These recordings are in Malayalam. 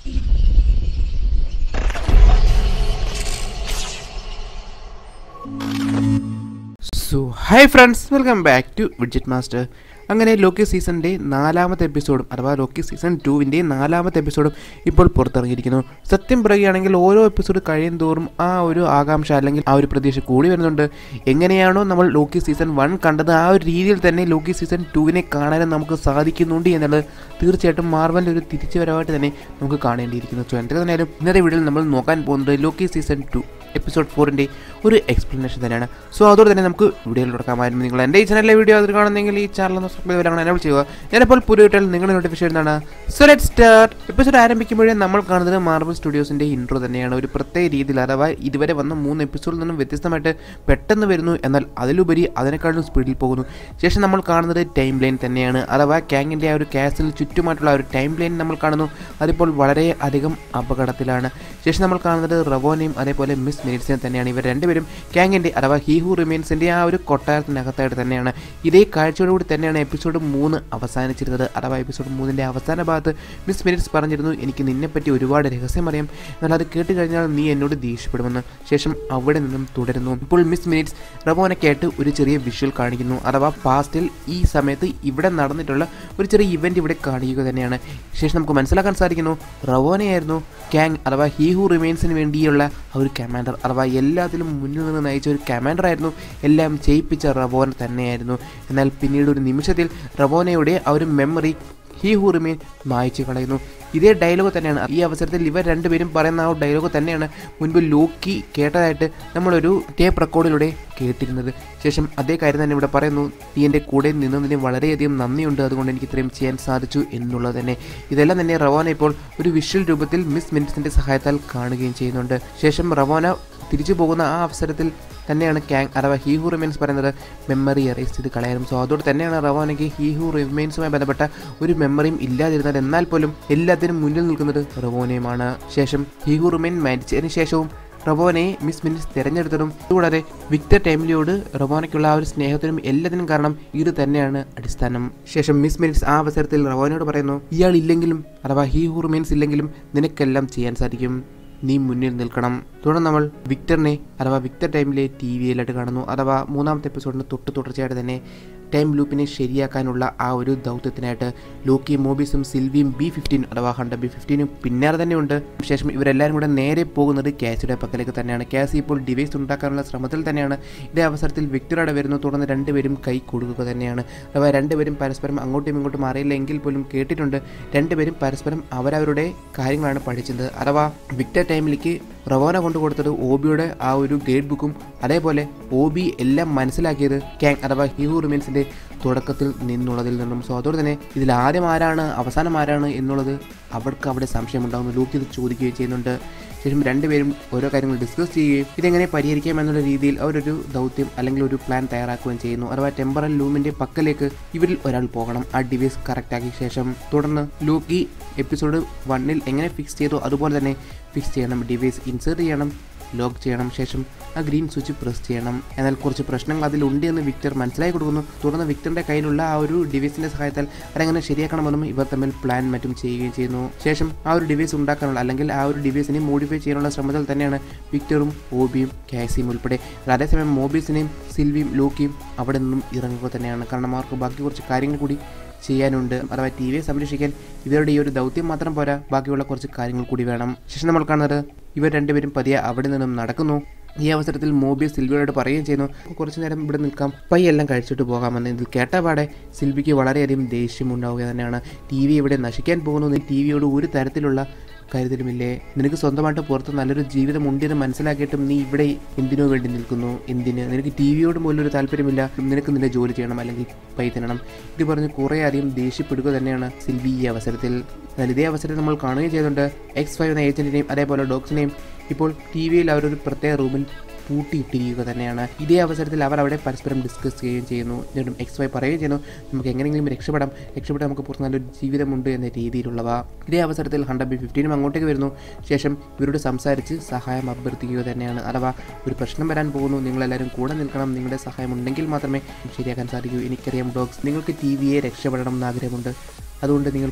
so hi friends welcome back to widget master അങ്ങനെ ലോക്കി സീസണിൻ്റെ നാലാമത്തെ എപ്പിസോഡും അഥവാ ലോക്കി സീസൺ ടുവിൻ്റെ നാലാമത്തെ എപ്പിസോഡും ഇപ്പോൾ പുറത്തിറങ്ങിയിരിക്കുന്നു സത്യം പറയുകയാണെങ്കിൽ ഓരോ എപ്പിസോഡ് കഴിയും തോറും ആ ഒരു ആകാംക്ഷ അല്ലെങ്കിൽ ആ ഒരു പ്രതീക്ഷ കൂടി വരുന്നുണ്ട് എങ്ങനെയാണോ നമ്മൾ ലോക്കി സീസൺ വൺ കണ്ടത് ആ ഒരു രീതിയിൽ തന്നെ ലോക്കി സീസൺ ടുവിനെ കാണാനും നമുക്ക് സാധിക്കുന്നുണ്ട് എന്നുള്ളത് തീർച്ചയായിട്ടും മാർവലിൻ്റെ ഒരു തിരിച്ചുവരവായിട്ട് തന്നെ നമുക്ക് കാണേണ്ടിയിരിക്കുന്നു സോ എന്തൊക്കെ തന്നെയാലും ഇന്നത്തെ വീഡിയോയിൽ നമ്മൾ നോക്കാൻ പോകുന്നത് ലോക്കി സീസൺ ടു എപ്പിസോഡ് ഫോറിൻ്റെ ഒരു എക്സ്പ്ലനേഷൻ തന്നെയാണ് സോ അതോടെ തന്നെ നമുക്ക് വീഡിയോയിൽ തുടക്കാമായിരുന്നു നിങ്ങൾ എൻ്റെ ഈ ചാനലിലെ വീഡിയോ അത് കാണുന്നെങ്കിൽ ഈ ചാനൽ ഒന്ന് സബ്സ്ക്രൈബ് ചെയ്താണ് എനേബിൾ ചെയ്യുക ഞാനിപ്പോൾ പുതിയട്ടാൽ നിങ്ങളുടെ നോട്ടിഫിക്കേഷൻ എന്താണ് സോ ലെറ്റ് സ്റ്റാർട്ട് എപ്പിസോഡ് ആരംഭിക്കുമ്പോഴേ നമ്മൾ കാണുന്നത് മാർബിൾ സ്റ്റുഡിയോസിൻ്റെ ഇൻട്രോ തന്നെയാണ് ഒരു പ്രത്യേക രീതിയിൽ അഥവാ ഇതുവരെ വന്ന മൂന്ന് എപ്പിസോഡിൽ നിന്നും വ്യത്യസ്തമായിട്ട് പെട്ടെന്ന് വരുന്നു എന്നാൽ അതിലുപരി അതിനേക്കാളും സ്പീഡിൽ പോകുന്നു ശേഷം നമ്മൾ കാണുന്നത് ടൈം ലൈൻ തന്നെയാണ് അഥവാ ക്യാങ്ങിൻ്റെ ആ ഒരു കാസിൽ ചുറ്റുമായിട്ടുള്ള ആ ഒരു ടൈം ലൈൻ നമ്മൾ കാണുന്നു അതിപ്പോൾ വളരെ അധികം അപകടത്തിലാണ് ശേഷം നമ്മൾ കാണുന്നത് റവോനെയും അതേപോലെ മിസ് മിനിറ്റ്സിനെ തന്നെയാണ് ഇവർ രണ്ടുപേരും ക്യാങ്ങിൻ്റെ അഥവാ ഹി ഹു റിമെയിൻസിൻ്റെ ആ ഒരു കൊട്ടാരത്തിനകത്തായിട്ട് തന്നെയാണ് ഇതേ കാഴ്ചയോടുകൂടി തന്നെയാണ് എപ്പിസോഡ് മൂന്ന് അവസാനിച്ചിരുന്നത് അഥവാ എപ്പിസോഡ് മൂന്നിൻ്റെ അവസാന ഭാഗത്ത് മിസ് മിനിറ്റ്സ് പറഞ്ഞിരുന്നു എനിക്ക് നിന്നെപ്പറ്റി ഒരുപാട് രഹസ്യം അറിയാം എന്നാൽ അത് കേട്ട് കഴിഞ്ഞാൽ നീ എന്നോട് ദേഷ്യപ്പെടുമെന്ന് ശേഷം അവിടെ നിന്നും തുടരുന്നു ഇപ്പോൾ മിസ് മിനിറ്റ്സ് റവോനയ്ക്കായിട്ട് ഒരു ചെറിയ വിഷ്വൽ കാണിക്കുന്നു അഥവാ പാസ്റ്റിൽ ഈ സമയത്ത് ഇവിടെ നടന്നിട്ടുള്ള ഒരു ചെറിയ ഇവന്റ് ഇവിടെ കാണിക്കുക തന്നെയാണ് ശേഷം നമുക്ക് മനസ്സിലാക്കാൻ സാധിക്കുന്നു റവോനയായിരുന്നു ക്യാങ് അഥവാ ഹി ഹു റിമെയിൻസിന് വേണ്ടിയുള്ള ആ ഒരു കമാൻഡർ അഥവാ എല്ലാത്തിലും മുന്നിൽ നിന്ന് നയിച്ച ഒരു കമാൻഡർ ആയിരുന്നു എല്ലാം ചെയ്യിപ്പിച്ച റവോന തന്നെയായിരുന്നു എന്നാൽ പിന്നീട് ഒരു നിമിഷത്തിൽ റവോനയുടെ ആ ഒരു മെമ്മറി ഹി ഹു റിമെയിൻ മായച്ചു കളയുന്നു ഇതേ ഡയലോഗ് തന്നെയാണ് ഈ അവസരത്തിൽ ഇവർ രണ്ടുപേരും പറയുന്ന ആ ഡയലോഗ് തന്നെയാണ് മുൻപ് ലോക്കി കേട്ടതായിട്ട് നമ്മളൊരു ടേപ്പ് റെക്കോർഡിലൂടെ കേട്ടിരുന്നത് ശേഷം അതേ കാര്യം തന്നെ ഇവിടെ പറയുന്നു നീ എൻ്റെ കൂടെ നിന്നതിന് വളരെയധികം നന്ദിയുണ്ട് അതുകൊണ്ട് എനിക്ക് ഇത്രയും ചെയ്യാൻ സാധിച്ചു എന്നുള്ളത് തന്നെ ഇതെല്ലാം തന്നെ റവോന ഇപ്പോൾ ഒരു വിഷ്വൽ രൂപത്തിൽ മിസ് മിനിറ്റ്സിൻ്റെ സഹായത്താൽ കാണുകയും ചെയ്യുന്നുണ്ട് ശേഷം റവോന തിരിച്ചു പോകുന്ന ആ അവസരത്തിൽ തന്നെയാണ് ക്യാങ് അഥവാ ഹി ഹു റിമെയിൻസ് പറയുന്നത് മെമ്മറി എറേസ് ചെയ്ത് കളയാനും സോ അതോടെ തന്നെയാണ് റവോനയ്ക്ക് ഹി ഹു റിമെയിൻസുമായി ബന്ധപ്പെട്ട ഒരു മെമ്മറിയും ഇല്ലാതിരുന്നാൽ എന്നാൽ പോലും എല്ലാത്തിനും മുന്നിൽ നിൽക്കുന്നത് റവോനയുമാണ് ശേഷം ഹി ഹു റിമെയിൻ മരിച്ചതിന് ശേഷവും റവോനയെ മിസ് മിനിറ്റ്സ് തിരഞ്ഞെടുത്തതും കൂടാതെ വിക്ടർ ടൈമിലിയോട് റവോനയ്ക്കുള്ള ആ ഒരു സ്നേഹത്തിനും എല്ലാത്തിനും കാരണം ഇത് തന്നെയാണ് അടിസ്ഥാനം ശേഷം മിസ് മിനിറ്റ്സ് ആ അവസരത്തിൽ റവോനയോട് പറയുന്നു ഇയാൾ ഇല്ലെങ്കിലും അഥവാ ഹി ഹു റിമെയിൻസ് ഇല്ലെങ്കിലും നിനക്കെല്ലാം ചെയ്യാൻ സാധിക്കും നീ മുന്നിൽ നിൽക്കണം തുടർന്ന് നമ്മൾ വിക്ടറിനെ അഥവാ വിക്ടർ ടൈമിലെ ടി വിയിലായിട്ട് കാണുന്നു അഥവാ മൂന്നാമത്തെ എപ്പിസോഡിന് തൊട്ട് തുടർച്ചയായിട്ട് തന്നെ ടൈം ലൂപ്പിനെ ശരിയാക്കാനുള്ള ആ ഒരു ദൗത്യത്തിനായിട്ട് ലോക്കിയും മോബീസും സിൽവിയും ബി ഫിഫ്റ്റീൻ അഥവാ ഹൺഡ്രഡ് ബി ഫിഫ്റ്റീനും പിന്നാലെ തന്നെ ഉണ്ട് ശേഷം ഇവരെല്ലാവരും കൂടെ നേരെ പോകുന്നത് കാസിയുടെ പക്കലേക്ക് തന്നെയാണ് കാസി ഇപ്പോൾ ഡിവൈസ് ഉണ്ടാക്കാനുള്ള ശ്രമത്തിൽ തന്നെയാണ് ഇതേ അവസരത്തിൽ വിക്ടറോടെ വരുന്നു തുടർന്ന് രണ്ടുപേരും കൈ കൊടുക്കുക തന്നെയാണ് അഥവാ രണ്ടുപേരും പരസ്പരം അങ്ങോട്ടും ഇങ്ങോട്ടും അറിയില്ല എങ്കിൽ പോലും കേട്ടിട്ടുണ്ട് രണ്ടുപേരും പരസ്പരം അവരവരുടെ കാര്യങ്ങളാണ് പഠിച്ചത് അഥവാ വിക്ടർ ടൈമിലേക്ക് റവോന കൊണ്ടു കൊടുത്തത് ഓബിയുടെ ആ ഒരു ഗൈഡ് ബുക്കും അതേപോലെ ഓബി എല്ലാം മനസ്സിലാക്കിയത് ക്യാങ് അഥവാ ഹ്യൂ റിമെൻസിൻ്റെ തുടക്കത്തിൽ നിന്നുള്ളതിൽ നിന്നും സോ അതോടെ തന്നെ ഇതിൽ ആദ്യം ആരാണ് അവസാനം ആരാണ് എന്നുള്ളത് അവർക്ക് അവിടെ സംശയമുണ്ടാകുന്നു ലൂക്ക് ഇത് ചോദിക്കുകയും ചെയ്യുന്നുണ്ട് ശേഷം രണ്ടുപേരും ഓരോ കാര്യങ്ങൾ ഡിസ്കസ് ചെയ്യുകയും ഇതെങ്ങനെ പരിഹരിക്കാം എന്നുള്ള രീതിയിൽ അവരൊരു ദൗത്യം അല്ലെങ്കിൽ ഒരു പ്ലാൻ തയ്യാറാക്കുകയും ചെയ്യുന്നു അഥവാ ടെമ്പറൽ ലൂമിന്റെ പക്കലേക്ക് ഇവരിൽ ഒരാൾ പോകണം ആ ഡിവൈസ് കറക്റ്റ് ആക്കിയ ശേഷം തുടർന്ന് ലൂക്കി എപ്പിസോഡ് വണ്ണിൽ എങ്ങനെ ഫിക്സ് ചെയ്തോ അതുപോലെ തന്നെ ഫിക്സ് ചെയ്യണം ഡിവൈസ് ഇൻസേർട്ട് ചെയ്യണം ലോക്ക് ചെയ്യണം ശേഷം ആ ഗ്രീൻ സ്വിച്ച് പ്രസ് ചെയ്യണം എന്നാൽ കുറച്ച് പ്രശ്നങ്ങൾ അതിലുണ്ട് എന്ന് വിക്ടർ മനസ്സിലാക്കി കൊടുക്കുന്നു തുടർന്ന് വിക്ടറിന്റെ കയ്യിലുള്ള ആ ഒരു ഡിവൈസിന്റെ സഹായത്താൽ അതെങ്ങനെ ശരിയാക്കണമെന്നും ഇവർ തമ്മിൽ പ്ലാൻ മറ്റും ചെയ്യുകയും ചെയ്യുന്നു ശേഷം ആ ഒരു ഡിവൈസ് ഉണ്ടാക്കാനുള്ള അല്ലെങ്കിൽ ആ ഒരു ഡിവൈസിനെ മോഡിഫൈ ചെയ്യാനുള്ള ശ്രമത്തിൽ തന്നെയാണ് വിക്ടറും ഓബിയും കാസിയും ഉൾപ്പെടെ അതേസമയം മോബീസിനെയും സിൽവിയും ലോക്കിയും അവിടെ നിന്നും ഇറങ്ങുക തന്നെയാണ് കാരണം അവർക്ക് ബാക്കി കുറച്ച് കാര്യങ്ങൾ കൂടി ചെയ്യാനുണ്ട് അഥവാ ടി വിയെ സംരക്ഷിക്കാൻ ഇവരുടെ ഈ ഒരു ദൗത്യം മാത്രം പോരാ ബാക്കിയുള്ള കുറച്ച് കാര്യങ്ങൾ കൂടി വേണം ശേഷം നമ്മൾ കാണുന്നത് ഇവർ രണ്ടുപേരും പതിയെ അവിടെ നിന്നും നടക്കുന്നു ഈ അവസരത്തിൽ മോബിയ സിൽവിയോട് പറയുകയും ചെയ്യുന്നു കുറച്ചു നേരം ഇവിടെ നിൽക്കാം പയ്യെല്ലാം കഴിച്ചിട്ട് പോകാമെന്ന് ഇതിൽ കേട്ട പാടെ സിൽവിക്ക് വളരെയധികം ദേഷ്യം ഉണ്ടാവുക തന്നെയാണ് ടി വി ഇവിടെ നശിക്കാൻ പോകുന്നു ടി വിയോട് ഒരു തരത്തിലുള്ള കരുതലുമില്ലേ നിനക്ക് സ്വന്തമായിട്ട് പുറത്ത് നല്ലൊരു ജീവിതം ഉണ്ടെന്ന് മനസ്സിലാക്കിയിട്ടും നീ ഇവിടെ എന്തിനോ വേണ്ടി നിൽക്കുന്നു എന്തിന് നിനക്ക് ടി വിയോട് പോലും ഒരു താല്പര്യമില്ല നിനക്ക് നിന്റെ ജോലി ചെയ്യണം അല്ലെങ്കിൽ പൈ തിന്നണം ഇത് പറഞ്ഞ് കുറേ അധികം ദേഷ്യപ്പെടുക തന്നെയാണ് സിൽവി ഈ അവസരത്തിൽ എന്നാൽ ഇതേ അവസരത്തിൽ നമ്മൾ കാണുകയും ചെയ്യുന്നുണ്ട് എക്സ് ഫൈവ് എന്ന ഏജന്റിനെയും അതേപോലെ ഡോഗ്സിനെയും ഇപ്പോൾ ടി വിയിൽ അവരൊരു പ്രത്യേക റൂമിൽ പൂട്ടിയിട്ടിരിക്കുക തന്നെയാണ് ഇതേ അവസരത്തിൽ അവർ അവിടെ പരസ്പരം ഡിസ്കസ് ചെയ്യുകയും ചെയ്യുന്നു എന്നിട്ടും എക്സ് വൈ പറയുകയും ചെയ്യുന്നു നമുക്ക് എങ്ങനെയെങ്കിലും രക്ഷപ്പെടാം രക്ഷപ്പെടാൻ നമുക്ക് പുറത്ത് നല്ലൊരു ജീവിതമുണ്ട് എന്ന രീതിയിലുള്ളവ ഇതേ അവസരത്തിൽ ഹൺഡ്രഡ് ബി ഫിഫ്റ്റീനും അങ്ങോട്ടേക്ക് വരുന്നു ശേഷം ഇവരോട് സംസാരിച്ച് സഹായം അഭ്യർത്ഥിക്കുക തന്നെയാണ് അഥവാ ഒരു പ്രശ്നം വരാൻ പോകുന്നു നിങ്ങളെല്ലാവരും കൂടെ നിൽക്കണം നിങ്ങളുടെ സഹായം ഉണ്ടെങ്കിൽ മാത്രമേ ശരിയാക്കാൻ സാധിക്കൂ എനിക്കറിയാം ഡോഗ്സ് നിങ്ങൾക്ക് ടി വിയെ രക്ഷപ്പെടണം എന്ന് ആഗ്രഹമുണ്ട് അതുകൊണ്ട് നിങ്ങൾ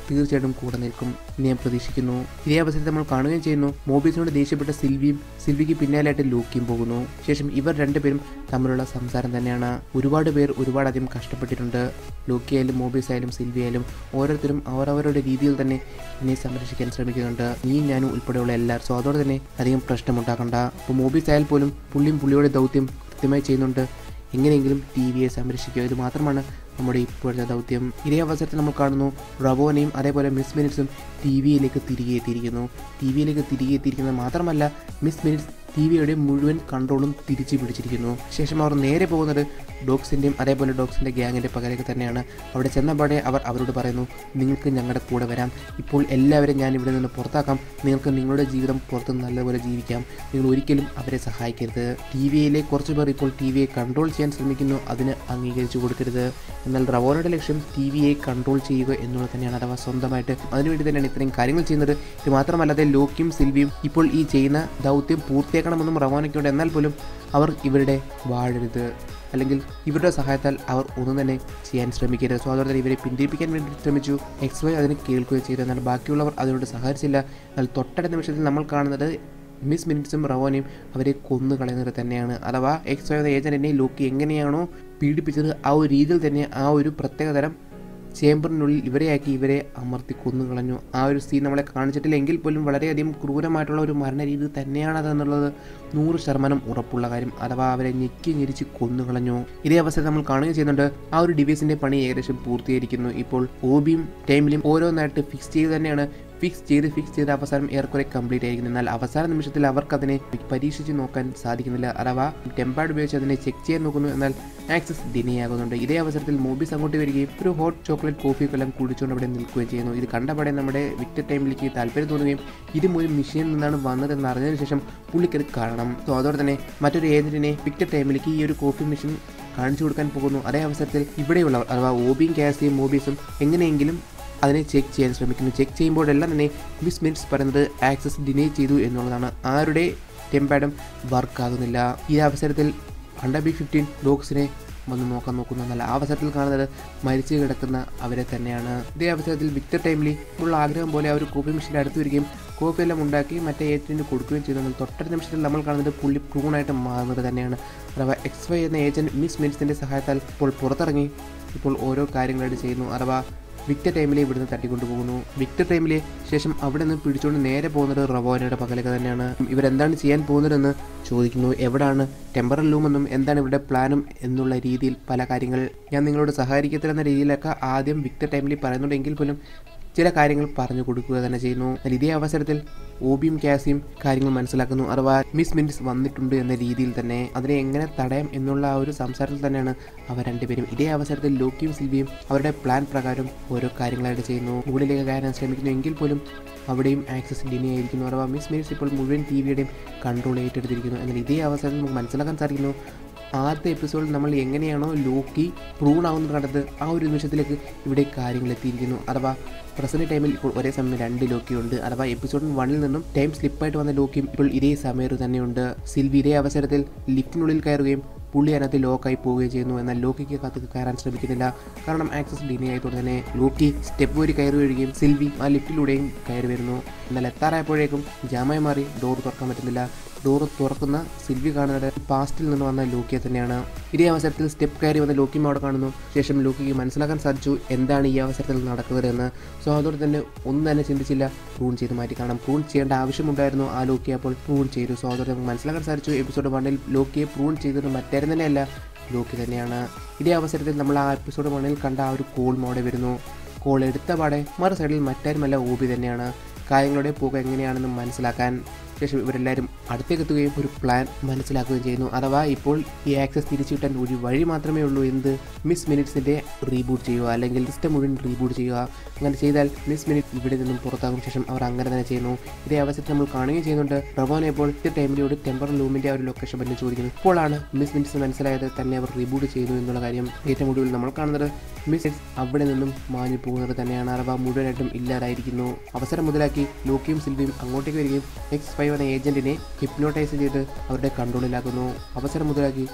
തീർച്ചയായിട്ടും കൂടെ നിൽക്കും എന്ന് ഞാൻ പ്രതീക്ഷിക്കുന്നു ഇതേ അവസരത്തിൽ നമ്മൾ കാണുകയും ചെയ്യുന്നു മോബീസിനോട് ദേഷ്യപ്പെട്ട സിൽവിയും സിൽവിക്ക് പിന്നാലെയായിട്ട് ലൂക്കിയും പോകുന്നു ശേഷം ഇവർ രണ്ടുപേരും തമ്മിലുള്ള സംസാരം തന്നെയാണ് ഒരുപാട് പേർ ഒരുപാട് അധികം കഷ്ടപ്പെട്ടിട്ടുണ്ട് ലൂക്കി ആയാലും മോബീസ് ആയാലും സിൽവി ആയാലും ഓരോരുത്തരും അവരവരുടെ രീതിയിൽ തന്നെ എന്നെ സംരക്ഷിക്കാൻ ശ്രമിക്കുന്നുണ്ട് നീ ഞാനും ഉൾപ്പെടെയുള്ള എല്ലാവരും സോ അതോടെ തന്നെ അധികം പ്രശ്നമുണ്ടാക്കണ്ട ഇപ്പോൾ മോബീസ് ആയാൽ പോലും പുള്ളിയും പുള്ളിയുടെ ദൗത്യം കൃത്യമായി ചെയ്യുന്നുണ്ട് എങ്ങനെയെങ്കിലും ടി വിയെ സംരക്ഷിക്കുക ഇത് മാത്രമാണ് നമ്മുടെ ഇപ്പോഴത്തെ ദൗത്യം ഇതേ അവസരത്തിൽ നമ്മൾ കാണുന്നു റവോനെയും അതേപോലെ മിസ് മിനിറ്റ്സും ടി വിയിലേക്ക് തിരികെ എത്തിയിരിക്കുന്നു ടി വിയിലേക്ക് തിരികെ എത്തിയിരിക്കുന്നത് മാത്രമല്ല മിസ് മിനിറ്റ്സ് ടി വിയുടെ മുഴുവൻ കൺട്രോളും തിരിച്ചു പിടിച്ചിരിക്കുന്നു ശേഷം അവർ നേരെ പോകുന്നത് ഡോഗ്സിൻ്റെയും അതേപോലെ ഡോഗ്സിൻ്റെ ഗ്യാങ്ങിൻ്റെ പകരക്ക് തന്നെയാണ് അവിടെ ചെന്നപാടെ അവർ അവരോട് പറയുന്നു നിങ്ങൾക്ക് ഞങ്ങളുടെ കൂടെ വരാം ഇപ്പോൾ എല്ലാവരും ഞാൻ ഇവിടെ നിന്ന് പുറത്താക്കാം നിങ്ങൾക്ക് നിങ്ങളുടെ ജീവിതം പുറത്ത് നല്ലപോലെ ജീവിക്കാം നിങ്ങൾ ഒരിക്കലും അവരെ സഹായിക്കരുത് ടി വിയിലെ കുറച്ച് പേർ ഇപ്പോൾ ടി വിയെ കൺട്രോൾ ചെയ്യാൻ ശ്രമിക്കുന്നു അതിന് അംഗീകരിച്ചു കൊടുക്കരുത് എന്നാൽ റവോനയുടെ ലക്ഷ്യം ടി വിയെ കൺട്രോൾ ചെയ്യുക എന്നുള്ളത് തന്നെയാണ് അഥവാ സ്വന്തമായിട്ട് അതിനുവേണ്ടി തന്നെയാണ് ഇത്രയും കാര്യങ്ങൾ ചെയ്യുന്നത് ഇത് മാത്രമല്ലാതെ ലോക്കിയും സിൽവിയും ഇപ്പോൾ ഈ ചെയ്യുന്ന ദൗത്യം പൂർത്തിയാക്കണമെന്നും റവോനയ്ക്കുണ്ട് എന്നാൽ പോലും അവർ ഇവരുടെ വാഴരുത് അല്ലെങ്കിൽ ഇവരുടെ സഹായത്താൽ അവർ ഒന്നും തന്നെ ചെയ്യാൻ ശ്രമിക്കരുത് സോ അതോടെ തന്നെ ഇവരെ പിന്തിരിപ്പിക്കാൻ വേണ്ടി ശ്രമിച്ചു എക്സ് വൈ അതിന് കേൾക്കുകയും ചെയ്തു എന്നാൽ ബാക്കിയുള്ളവർ അതിനോട് സഹകരിച്ചില്ല എന്നാൽ തൊട്ടടുത്ത നിമിഷത്തിൽ നമ്മൾ കാണുന്നത് മിസ് മിനിറ്റ്സും റവോനെയും അവരെ കൊന്നു കളയുന്നത് തന്നെയാണ് അഥവാ എക്സ് വൈ എന്ന ഏജന്റിനെ ലോക്കി എങ്ങനെയാണോ പീഡിപ്പിച്ചത് ആ ഒരു രീതിയിൽ തന്നെ ആ ഒരു പ്രത്യേകതരം ചേംബറിനുള്ളിൽ ഇവരെയാക്കി ഇവരെ അമർത്തി കൊന്നുകളഞ്ഞു ആ ഒരു സീൻ നമ്മളെ കാണിച്ചിട്ടില്ല എങ്കിൽ പോലും വളരെയധികം ക്രൂരമായിട്ടുള്ള ഒരു മരണരീതി തന്നെയാണ് അതെന്നുള്ളത് നൂറ് ശതമാനം ഉറപ്പുള്ള കാര്യം അഥവാ അവരെ ഞെക്കി ഞെരിച്ച് കൊന്നുകളഞ്ഞു ഇതേ അവസരം നമ്മൾ കാണുകയും ചെയ്യുന്നുണ്ട് ആ ഒരു ഡിവൈസിന്റെ പണി ഏകദേശം പൂർത്തീകരിക്കുന്നു ഇപ്പോൾ ഓബിയും ടൈമിലും ഓരോന്നായിട്ട് ഫിക്സ് ചെയ്ത് തന്നെയാണ് ഫിക്സ് ചെയ്ത് ഫിക്സ് ചെയ്ത് അവസാനം ഏറെക്കുറെ കംപ്ലീറ്റ് ആയിരിക്കുന്നു എന്നാൽ അവസാന നിമിഷത്തിൽ അവർക്ക് അതിനെ പരീക്ഷിച്ച് നോക്കാൻ സാധിക്കുന്നില്ല അഥവാ ടെമ്പാഡ് ഉപയോഗിച്ച് അതിനെ ചെക്ക് ചെയ്യാൻ നോക്കുന്നു എന്നാൽ ആക്സസ് ഡിനേ ആകുന്നുണ്ട് ഇതേ അവസരത്തിൽ മൂബീസ് അങ്ങോട്ട് വരികയും ഒരു ഹോട്ട് ചോക്ലേറ്റ് കോഫിയൊക്കെല്ലാം കുടിച്ചുകൊണ്ട് അവിടെ നിൽക്കുകയും ചെയ്യുന്നു ഇത് കണ്ടപാടെ നമ്മുടെ വിക്ടർ ടൈമിലേക്ക് താല്പര്യം തോന്നുകയും ഇതും ഒരു മെഷീനിൽ നിന്നാണ് വന്നതെന്ന് അറിഞ്ഞതിന് ശേഷം പുള്ളിക്കത് കാണണം സോ അതോടെ തന്നെ മറ്റൊരു ഏജന്റിനെ വിക്ടർ ടൈമിലേക്ക് ഈ ഒരു കോഫി മെഷീൻ കാണിച്ചു കൊടുക്കാൻ പോകുന്നു അതേ അവസരത്തിൽ ഇവിടെയുള്ളവർ അഥവാ ഓബിയും കാസിയും മൂബീസും എങ്ങനെയെങ്കിലും അതിനെ ചെക്ക് ചെയ്യാൻ ശ്രമിക്കുന്നു ചെക്ക് ചെയ്യുമ്പോഴെല്ലാം തന്നെ മിസ് മിനിറ്റ്സ് പറയുന്നത് ആക്സസ് ഡിനേ ചെയ്തു എന്നുള്ളതാണ് ആരുടെ ടെമ്പാഡും വർക്ക് ആകുന്നില്ല ഈ അവസരത്തിൽ അണ്ടർ ബി ഫിഫ്റ്റീൻ ഡോഗ്സിനെ വന്ന് നോക്കാൻ നോക്കുന്നു എന്നല്ല ആ അവസരത്തിൽ കാണുന്നത് മരിച്ചു കിടക്കുന്ന അവരെ തന്നെയാണ് ഇതേ അവസരത്തിൽ വിക്ടർ ടൈമിലി ഉള്ള ആഗ്രഹം പോലെ ആ ഒരു കോഫി മെഷീൻ്റെ അടുത്ത് വരികയും കോഫി എല്ലാം ഉണ്ടാക്കി മറ്റേ ഏജന്റിന് കൊടുക്കുകയും ചെയ്തു എന്നാൽ തൊട്ടടുത്ത നിമിഷത്തിൽ നമ്മൾ കാണുന്നത് പുള്ളി പ്രൂണായിട്ട് മാറുന്നത് തന്നെയാണ് അഥവാ എക്സ് വൈ എന്ന ഏജന്റ് മിസ് മിനിറ്റ്സിൻ്റെ സഹായത്താൽ ഇപ്പോൾ പുറത്തിറങ്ങി ഇപ്പോൾ ഓരോ കാര്യങ്ങളായിട്ട് ചെയ്യുന്നു അഥവാ വിക്ടർ ടൈമിലെ ഇവിടുന്ന് തട്ടിക്കൊണ്ടുപോകുന്നു വിക്ടർ ടൈമിലെ ശേഷം അവിടെ നിന്ന് പിടിച്ചുകൊണ്ട് നേരെ പോകുന്നത് റവോനയുടെ പകലൊക്കെ തന്നെയാണ് ഇവരെന്താണ് ചെയ്യാൻ പോകുന്നതെന്ന് ചോദിക്കുന്നു എവിടാണ് ടെമ്പറൽ ലൂമെന്നും എന്താണ് ഇവരുടെ പ്ലാനും എന്നുള്ള രീതിയിൽ പല കാര്യങ്ങൾ ഞാൻ നിങ്ങളോട് സഹകരിക്കത്തില്ലെന്ന രീതിയിലൊക്കെ ആദ്യം വിക്ടർ ടൈമിൽ പറയുന്നുണ്ടെങ്കിൽ പോലും ചില കാര്യങ്ങൾ പറഞ്ഞു കൊടുക്കുക തന്നെ ചെയ്യുന്നു എന്നാൽ ഇതേ അവസരത്തിൽ ഓബിയും കാസിയും കാര്യങ്ങൾ മനസ്സിലാക്കുന്നു അഥവാ മിസ് മിനിറ്റ്സ് വന്നിട്ടുണ്ട് എന്ന രീതിയിൽ തന്നെ അതിനെ എങ്ങനെ തടയാം എന്നുള്ള ആ ഒരു സംസാരത്തിൽ തന്നെയാണ് അവർ രണ്ടുപേരും ഇതേ അവസരത്തിൽ ലോക്കിയും സിൽവിയും അവരുടെ പ്ലാൻ പ്രകാരം ഓരോ കാര്യങ്ങളായിട്ട് ചെയ്യുന്നു മുകളിലേക്ക് കയറാൻ ശ്രമിക്കുന്നു എങ്കിൽ പോലും അവിടെയും ആക്സസ് ഡിനെ ആയിരിക്കുന്നു അഥവാ മിസ് മിനിറ്റ്സ് ഇപ്പോൾ മുഴുവൻ ടി വിയുടെയും കൺട്രോൾ ഏറ്റെടുത്തിരിക്കുന്നു എന്നാൽ ഇതേ അവസരത്തിൽ നമുക്ക് മനസ്സിലാക്കാൻ സാധിക്കുന്നു ആദ്യത്തെ എപ്പിസോഡിൽ നമ്മൾ എങ്ങനെയാണോ ലോക്കി പ്രൂൺ ആവുന്നത് കണ്ടത് ആ ഒരു നിമിഷത്തിലേക്ക് ഇവിടെ കാര്യങ്ങൾ എത്തിയിരിക്കുന്നു അഥവാ പ്രസന്റ് ടൈമിൽ ഇപ്പോൾ ഒരേ സമയം രണ്ട് ലോക്കിയുണ്ട് അഥവാ എപ്പിസോഡ് വണ്ണിൽ നിന്നും ടൈം സ്ലിപ്പായിട്ട് വന്ന ലോക്കിയും ഇപ്പോൾ ഇതേ സമയത്ത് തന്നെയുണ്ട് സിൽവി ഇതേ അവസരത്തിൽ ലിഫ്റ്റിനുള്ളിൽ കയറുകയും പുള്ളി അതിനകത്ത് ലോക്കായി പോവുകയും ചെയ്യുന്നു എന്നാൽ ലോക്കിക്ക് കത്ത് കയറാൻ ശ്രമിക്കുന്നില്ല കാരണം ആക്സസ് ഡിലേ ആയതുകൊണ്ട് തന്നെ ലോക്കി സ്റ്റെപ്പ് വഴി കയറി വരികയും സിൽവി ആ ലിഫ്റ്റിലൂടെയും കയറി വരുന്നു എന്നാൽ എത്താറായപ്പോഴേക്കും ജാമായി മാറി ഡോർ തുറക്കാൻ പറ്റുന്നില്ല ഡോർ തുറക്കുന്ന സിൽവി കാണുന്നത് പാസ്റ്റിൽ നിന്ന് വന്ന ലോക്കിയെ തന്നെയാണ് ഇതേ അവസരത്തിൽ സ്റ്റെപ്പ് കയറി വന്ന ലോക്കിയും അവിടെ കാണുന്നു ശേഷം ലോക്കിക്ക് മനസ്സിലാക്കാൻ സാധിച്ചു എന്താണ് ഈ അവസരത്തിൽ നടക്കുന്നതെന്ന് സോ അതോടെ തന്നെ ഒന്നും തന്നെ ചിന്തിച്ചില്ല പ്രൂൺ ചെയ്ത് മാറ്റി കാരണം പ്രൂൺ ചെയ്യേണ്ട ആവശ്യമുണ്ടായിരുന്നു ആ ലോക്കിയെ അപ്പോൾ പ്രൂൺ ചെയ്തു സോ അതോടെ നമുക്ക് മനസ്സിലാക്കാൻ സാധിച്ചു എപ്പിസോഡ് വണ്ണിൽ ലോക്കിയെ പ്രൂൺ ചെയ്തത് മറ്റാരും തന്നെയല്ല ലോക്കി തന്നെയാണ് ഇതേ അവസരത്തിൽ നമ്മൾ ആ എപ്പിസോഡ് വണ്ണിൽ കണ്ട ആ ഒരു കോൾ മോഡെ വരുന്നു കോൾ എടുത്ത പാടെ മറു സൈഡിൽ മറ്റാരുമല്ല ഓബി തന്നെയാണ് കാര്യങ്ങളുടെ പോക്ക് എങ്ങനെയാണെന്ന് മനസ്സിലാക്കാൻ ശേഷം ഇവരെല്ലാവരും അടുത്തേക്ക് എത്തുകയും ഒരു പ്ലാൻ മനസ്സിലാക്കുകയും ചെയ്യുന്നു അഥവാ ഇപ്പോൾ ഈ ആക്സസ് തിരിച്ചു കിട്ടാൻ ഒരു വഴി മാത്രമേ ഉള്ളൂ എന്ത് മിസ് മിനിറ്റ്സിൻ്റെ റീബൂട്ട് ചെയ്യുക അല്ലെങ്കിൽ സിസ്റ്റം മുഴുവൻ റീബൂട്ട് ചെയ്യുക അങ്ങനെ ചെയ്താൽ മിസ് മിനിറ്റ് ഇവിടെ നിന്നും പുറത്താകും ശേഷം അവർ അങ്ങനെ തന്നെ ചെയ്യുന്നു ഇതേ അവസരത്തിൽ നമ്മൾ കാണുകയും ചെയ്യുന്നുണ്ട് റവോനെ ഇപ്പോൾ ഈ ടൈമിലോട് ടെമ്പർ ലൂമിൻ്റെ ആ ഒരു ലൊക്കേഷൻ പറ്റി ചോദിക്കുന്നു ഇപ്പോഴാണ് മിസ് മിനിറ്റ്സ് മനസ്സിലായത് തന്നെ അവർ റീബൂട്ട് ചെയ്യുന്നു എന്നുള്ള കാര്യം ഏറ്റവും ഒടുവിൽ നമ്മൾ കാണുന്നത് മിസ് അവിടെ നിന്നും മാഞ്ഞു പോകുന്നത് തന്നെയാണ് അഥവാ മുഴുവനായിട്ടും ഇല്ലാതായിരിക്കുന്നു അവസരം മുതലാക്കി ലോക്കിയും സിൽവിയും അങ്ങോട്ടേക്ക് വരികയും എക്സ് ഫൈവ് എന്ന ഏജന്റിനെ ഹിപ്നോട്ടൈസ് ചെയ്ത് അവരുടെ കൺട്രോളിലാക്കുന്നു അവസരം മുതലാക്കി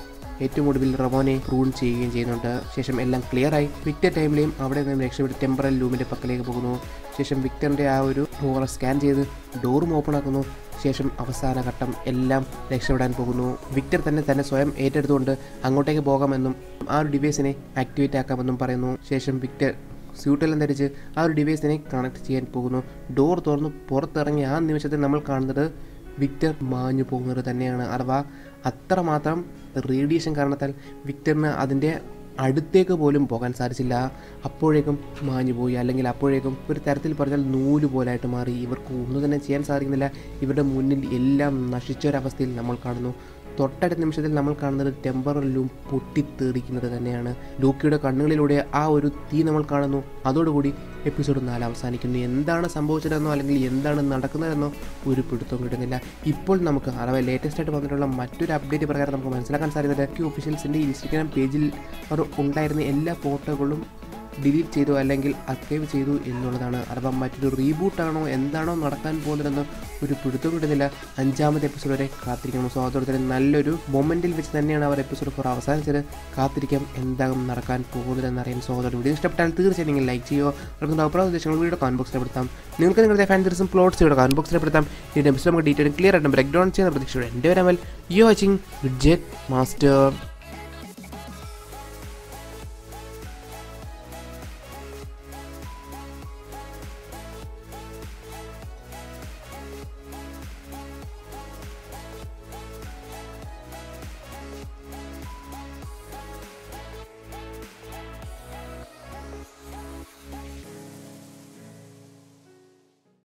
ഏറ്റവും ഒടുവിൽ റമോനെ പ്രൂൺ ചെയ്യുകയും ചെയ്യുന്നുണ്ട് ശേഷം എല്ലാം ക്ലിയർ ആയി വിക്ടർ ടൈമിലെയും അവിടെ നിന്ന് രക്ഷപ്പെട്ട് ടെമ്പറൽ ലൂമിന്റെ പക്കലേക്ക് പോകുന്നു ശേഷം വിക്ടറിന്റെ ആ ഒരു ഡോർ സ്കാൻ ചെയ്ത് ഡോറും ഓപ്പൺ ആക്കുന്നു ശേഷം അവസാന ഘട്ടം എല്ലാം രക്ഷപ്പെടാൻ പോകുന്നു വിക്ടർ തന്നെ തന്നെ സ്വയം ഏറ്റെടുത്തുകൊണ്ട് അങ്ങോട്ടേക്ക് പോകാമെന്നും ആ ഒരു ഡിവൈസിനെ ആക്ടിവേറ്റ് ആക്കാമെന്നും പറയുന്നു ശേഷം വിക്ടർ സ്യൂട്ടെല്ലാം ധരിച്ച് ആ ഒരു ഡിവൈസിനെ കണക്ട് ചെയ്യാൻ പോകുന്നു ഡോർ തുറന്ന് പുറത്തിറങ്ങിയ ആ നിമിഷത്തിൽ നമ്മൾ കാണുന്നത് വിക്ടർ മാഞ്ഞു പോകുന്നത് തന്നെയാണ് അഥവാ അത്രമാത്രം റേഡിയേഷൻ കാരണത്താൽ വിക്ടറിന് അതിൻ്റെ അടുത്തേക്ക് പോലും പോകാൻ സാധിച്ചില്ല അപ്പോഴേക്കും മാഞ്ഞു പോയി അല്ലെങ്കിൽ അപ്പോഴേക്കും ഒരു തരത്തിൽ പറഞ്ഞാൽ നൂല് പോലായിട്ട് മാറി ഇവർക്ക് ഒന്നും തന്നെ ചെയ്യാൻ സാധിക്കുന്നില്ല ഇവരുടെ മുന്നിൽ എല്ലാം നശിച്ച ഒരവസ്ഥയിൽ നമ്മൾ കാണുന്നു തൊട്ടടുത്ത നിമിഷത്തിൽ നമ്മൾ കാണുന്നത് ടെമ്പറലും പൊട്ടിത്തേറിക്കുന്നത് തന്നെയാണ് ലൂക്കിയുടെ കണ്ണുകളിലൂടെ ആ ഒരു തീ നമ്മൾ കാണുന്നു അതോടുകൂടി എപ്പിസോഡ് നാല് അവസാനിക്കുന്നു എന്താണ് സംഭവിച്ചതെന്നോ അല്ലെങ്കിൽ എന്താണ് നടക്കുന്നതെന്നോ ഒരു പിടുത്തവും കിട്ടുന്നില്ല ഇപ്പോൾ നമുക്ക് അഥവാ ലേറ്റസ്റ്റ് ആയിട്ട് വന്നിട്ടുള്ള മറ്റൊരു അപ്ഡേറ്റ് പ്രകാരം നമുക്ക് മനസ്സിലാക്കാൻ സാധിക്കുന്നത് ക്യൂ ഒഫീഷ്യൽസിൻ്റെ ഇൻസ്റ്റഗ്രാം പേജിൽ അവർ ഉണ്ടായിരുന്ന എല്ലാ ഫോട്ടോകളും ഡിലീറ്റ് ചെയ്തു അല്ലെങ്കിൽ അർക്കൈവ് ചെയ്തു എന്നുള്ളതാണ് അഥവാ മറ്റൊരു റീബൂട്ടാണോ എന്താണോ നടക്കാൻ പോകുന്നതെന്ന് ഒരു പിടുത്തം കിട്ടുന്നില്ല അഞ്ചാമത്തെ എപ്പിസോഡ് വരെ കാത്തിരിക്കണം സോ അതോടെ നല്ലൊരു മൊമെൻറ്റിൽ വെച്ച് തന്നെയാണ് അവർ എപ്പിസോഡ് ഫോർ അവസാനിച്ചത് കാത്തിരിക്കാം എന്താകും നടക്കാൻ പോകുന്നതെന്ന് അറിയാൻ സോ അതോടെ വീഡിയോ ഇഷ്ടപ്പെട്ടാൽ തീർച്ചയായും നിങ്ങൾ ലൈക്ക് ചെയ്യുക അവർക്ക് അഭിപ്രായ ഉദ്ദേശങ്ങൾ വീഡിയോ കമന്റ് ബോക്സിൽ പെടുത്താം നിങ്ങൾക്ക് നിങ്ങളുടെ ഫാൻ തീർച്ചയായും പ്ലോട്ട്സ് ഇവിടെ കമന്റ് ബോക്സിൽ പെടുത്താം ഈ എപ്പിസോഡ് നമുക്ക് ഡീറ്റെയിൽ ക്ലിയർ ആയിട്ട് ബ്രേക്ക് ഡൗൺ ചെയ്യുന്ന പ്രതീക്ഷയോടെ എൻ്റെ വരാമൽ യു വാച്ചിങ് വിഡ്ജറ്റ് മാസ്റ്റർ